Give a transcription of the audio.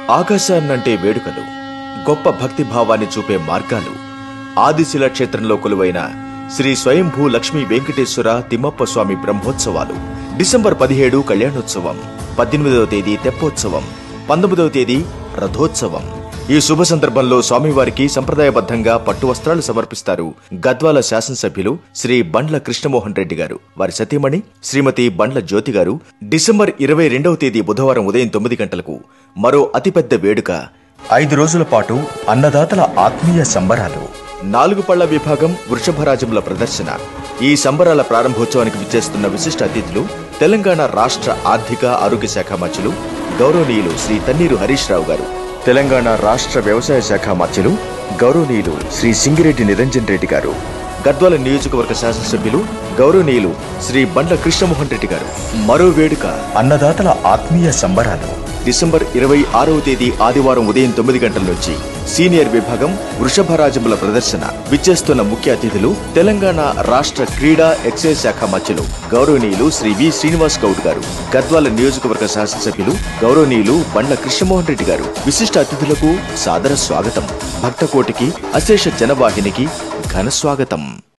ఆకాశాన్నంటే వేడుకలు గొప్ప భక్తి భావాన్ని చూపే మార్గాలు ఆదిశిల క్షేత్రంలో కొలువైన శ్రీ స్వయంభూ లక్ష్మీ వెంకటేశ్వర తిమ్మప్ప స్వామి బ్రహ్మోత్సవాలు డిసెంబర్ పదిహేడు కళ్యాణోత్సవం పద్దెనిమిదవ తేదీ తెప్పోత్సవం పంతొమ్మిదవ తేదీ రథోత్సవం ఈ శుభ సందర్భంలో స్వామివారికి సంప్రదాయబద్ధంగా పట్టు వస్త్రాలు సమర్పిస్తారు గద్వాల శాసనసభ్యులు శ్రీ బండ్ల కృష్ణమోహన్ రెడ్డి గారు వారి సతీమణి శ్రీమతి బండ్ల జ్యోతి గారు డిసెంబర్ ఇరవై రెండవ తేదీ బుధవారం ఉదయం తొమ్మిది గంటలకు మరో అతిపెద్ద వేడుక ఐదు రోజుల పాటు అన్నదాతల ఆత్మీయ సంబరాలు నాలుగు పళ్ల విభాగం వృషభరాజముల ప్రదర్శన ఈ సంబరాల ప్రారంభోత్సవానికి విచ్చేస్తున్న విశిష్ట అతిథులు తెలంగాణ రాష్ట్ర ఆర్థిక ఆరోగ్య శాఖ మంత్రులు గౌరవనీయులు శ్రీ తన్నీరు హరీష్ రావు గారు తెలంగాణ రాష్ట్ర వ్యవసాయ శాఖ మంత్రులు గౌరవనీయులు శ్రీ సింగిరెడ్డి నిరంజన్ రెడ్డి గారు గద్వాల నియోజకవర్గ శాసనసభ్యులు గౌరవనీయులు శ్రీ బండ్ల కృష్ణమోహన్ రెడ్డి గారు మరో వేడుక అన్నదాతల ఆత్మీయ సంబరాలు డిసెంబర్ ఇరవై ఆరవ తేదీ ఆదివారం ఉదయం తొమ్మిది గంటల నుంచి సీనియర్ విభాగం వృషభరాజముల ప్రదర్శన విచ్చేస్తున్న ముఖ్య అతిథులు తెలంగాణ రాష్ట్ర క్రీడా ఎక్సైజ్ శాఖ మధ్యలు గౌరవనీయులు శ్రీ వి శ్రీనివాస్ గౌడ్ గారు గద్వాల నియోజకవర్గ శాసనసభ్యులు గౌరవనీయులు బండ్ల కృష్ణమోహన్ రెడ్డి గారు విశిష్ట అతిథులకు సాదర స్వాగతం భక్తకోటికి అశేష జనవాహినికి ఘన స్వాగతం